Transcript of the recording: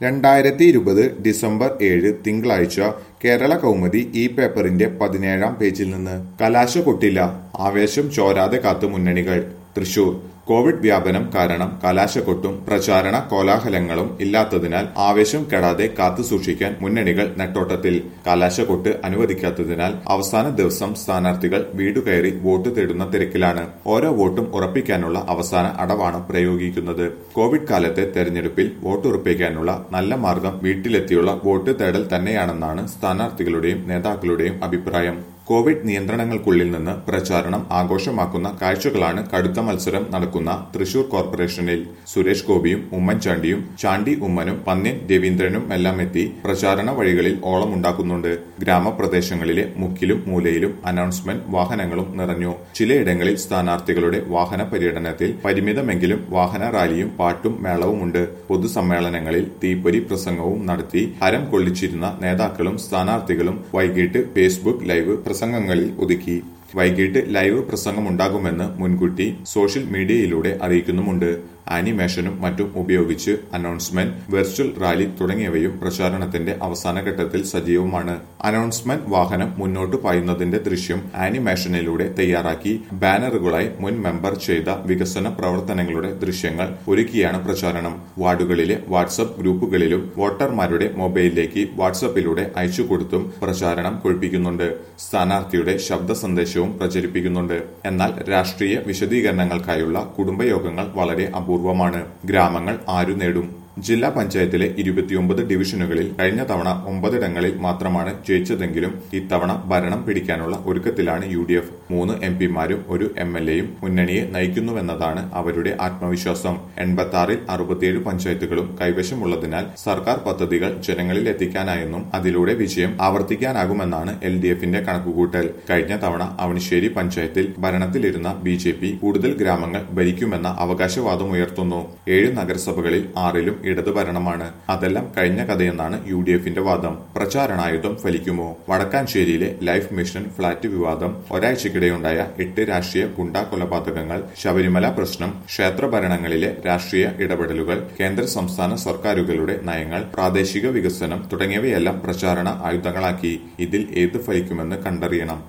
രണ്ടായിരത്തി ഇരുപത് ഡിസംബർ ഏഴ് തിങ്കളാഴ്ച കേരള കൗമുദി ഈ പേപ്പറിന്റെ പതിനേഴാം പേജിൽ നിന്ന് കലാശ കൊട്ടില്ല ആവേശം ചോരാതെ കാത്തു മുന്നണികൾ തൃശൂർ കോവിഡ് വ്യാപനം കാരണം കലാശക്കൊട്ടും പ്രചാരണ കോലാഹലങ്ങളും ഇല്ലാത്തതിനാൽ ആവേശം കെടാതെ കാത്തു സൂക്ഷിക്കാൻ മുന്നണികൾ നെട്ടോട്ടത്തിൽ കലാശക്കൊട്ട് അനുവദിക്കാത്തതിനാൽ അവസാന ദിവസം സ്ഥാനാർത്ഥികൾ വീടുകയറി വോട്ട് തേടുന്ന തിരക്കിലാണ് ഓരോ വോട്ടും ഉറപ്പിക്കാനുള്ള അവസാന അടവാണ് പ്രയോഗിക്കുന്നത് കോവിഡ് കാലത്തെ തെരഞ്ഞെടുപ്പിൽ വോട്ട് ഉറപ്പിക്കാനുള്ള നല്ല മാർഗം വീട്ടിലെത്തിയുള്ള വോട്ട് തേടൽ തന്നെയാണെന്നാണ് സ്ഥാനാർത്ഥികളുടെയും നേതാക്കളുടെയും അഭിപ്രായം കോവിഡ് നിയന്ത്രണങ്ങൾക്കുള്ളിൽ നിന്ന് പ്രചാരണം ആഘോഷമാക്കുന്ന കാഴ്ചകളാണ് കടുത്ത മത്സരം നടക്കുന്ന തൃശൂർ കോർപ്പറേഷനിൽ സുരേഷ് ഗോപിയും ഉമ്മൻചാണ്ടിയും ചാണ്ടി ഉമ്മനും പന്ന്യൻ രവീന്ദ്രനും എല്ലാം എത്തി പ്രചാരണ വഴികളിൽ ഓളമുണ്ടാക്കുന്നുണ്ട് ഗ്രാമപ്രദേശങ്ങളിലെ മുക്കിലും മൂലയിലും അനൗൺസ്മെന്റ് വാഹനങ്ങളും നിറഞ്ഞു ചിലയിടങ്ങളിൽ സ്ഥാനാർത്ഥികളുടെ വാഹന പര്യടനത്തിൽ പരിമിതമെങ്കിലും വാഹന റാലിയും പാട്ടും മേളവുമുണ്ട് പൊതുസമ്മേളനങ്ങളിൽ തീപ്പൊരി പ്രസംഗവും നടത്തി ഹരം കൊള്ളിച്ചിരുന്ന നേതാക്കളും സ്ഥാനാർത്ഥികളും വൈകിട്ട് ഫേസ്ബുക്ക് ലൈവ് പ്രസംഗങ്ങളിൽ ഒതുക്കി വൈകിട്ട് ലൈവ് പ്രസംഗമുണ്ടാകുമെന്ന് മുൻകൂട്ടി സോഷ്യൽ മീഡിയയിലൂടെ അറിയിക്കുന്നുമുണ്ട് ആനിമേഷനും മറ്റും ഉപയോഗിച്ച് അനൗൺസ്മെന്റ് വെർച്വൽ റാലി തുടങ്ങിയവയും പ്രചാരണത്തിന്റെ അവസാന ഘട്ടത്തിൽ സജീവമാണ് അനൗൺസ്മെന്റ് വാഹനം മുന്നോട്ട് പായുന്നതിന്റെ ദൃശ്യം ആനിമേഷനിലൂടെ തയ്യാറാക്കി ബാനറുകളായി മുൻ മെമ്പർ ചെയ്ത വികസന പ്രവർത്തനങ്ങളുടെ ദൃശ്യങ്ങൾ ഒരുക്കിയാണ് പ്രചാരണം വാർഡുകളിലെ വാട്സപ്പ് ഗ്രൂപ്പുകളിലും വോട്ടർമാരുടെ മൊബൈലിലേക്ക് വാട്സപ്പിലൂടെ അയച്ചുകൊടുത്തും പ്രചാരണം കൊഴിപ്പിക്കുന്നുണ്ട് സ്ഥാനാർത്ഥിയുടെ ശബ്ദ സന്ദേശവും പ്രചരിപ്പിക്കുന്നുണ്ട് എന്നാൽ രാഷ്ട്രീയ വിശദീകരണങ്ങൾക്കായുള്ള കുടുംബയോഗങ്ങൾ വളരെ അപൂർവമാണ് ഗ്രാമങ്ങൾ ആരു നേടും ജില്ലാ പഞ്ചായത്തിലെ ഇരുപത്തിയൊമ്പത് ഡിവിഷനുകളിൽ കഴിഞ്ഞ തവണ ഒമ്പതിടങ്ങളിൽ മാത്രമാണ് ജയിച്ചതെങ്കിലും ഇത്തവണ ഭരണം പിടിക്കാനുള്ള ഒരുക്കത്തിലാണ് യു ഡി എഫ് മൂന്ന് എം പിമാരും ഒരു എം എൽ എയും മുന്നണിയെ നയിക്കുന്നുവെന്നതാണ് അവരുടെ ആത്മവിശ്വാസം എൺപത്തി ആറിൽ അറുപത്തിയേഴ് പഞ്ചായത്തുകളും കൈവശമുള്ളതിനാൽ സർക്കാർ പദ്ധതികൾ ജനങ്ങളിൽ എത്തിക്കാനായെന്നും അതിലൂടെ വിജയം ആവർത്തിക്കാനാകുമെന്നാണ് എൽ ഡി എഫിന്റെ കണക്കുകൂട്ടൽ കഴിഞ്ഞ തവണ അവണിശ്ശേരി പഞ്ചായത്തിൽ ഭരണത്തിലിരുന്ന ബി ജെ പി കൂടുതൽ ഗ്രാമങ്ങൾ ഭരിക്കുമെന്ന അവകാശവാദമുയർത്തുന്നു ഏഴ് നഗരസഭകളിൽ ആറിലും ഇടത് ഭരണമാണ് അതെല്ലാം കഴിഞ്ഞ കഥയെന്നാണ് യു ഡി എഫിന്റെ വാദം പ്രചാരണായുധം ഫലിക്കുമോ വടക്കാഞ്ചേരിയിലെ ലൈഫ് മിഷൻ ഫ്ളാറ്റ് വിവാദം ഒരാഴ്ചക്കിടെയുണ്ടായ എട്ട് രാഷ്ട്രീയ ഗുണ്ടാ കൊലപാതകങ്ങൾ ശബരിമല പ്രശ്നം ക്ഷേത്രഭരണങ്ങളിലെ രാഷ്ട്രീയ ഇടപെടലുകൾ കേന്ദ്ര സംസ്ഥാന സർക്കാരുകളുടെ നയങ്ങൾ പ്രാദേശിക വികസനം തുടങ്ങിയവയെല്ലാം പ്രചാരണ ആയുധങ്ങളാക്കി ഇതിൽ ഏത് ഫലിക്കുമെന്ന് കണ്ടറിയണം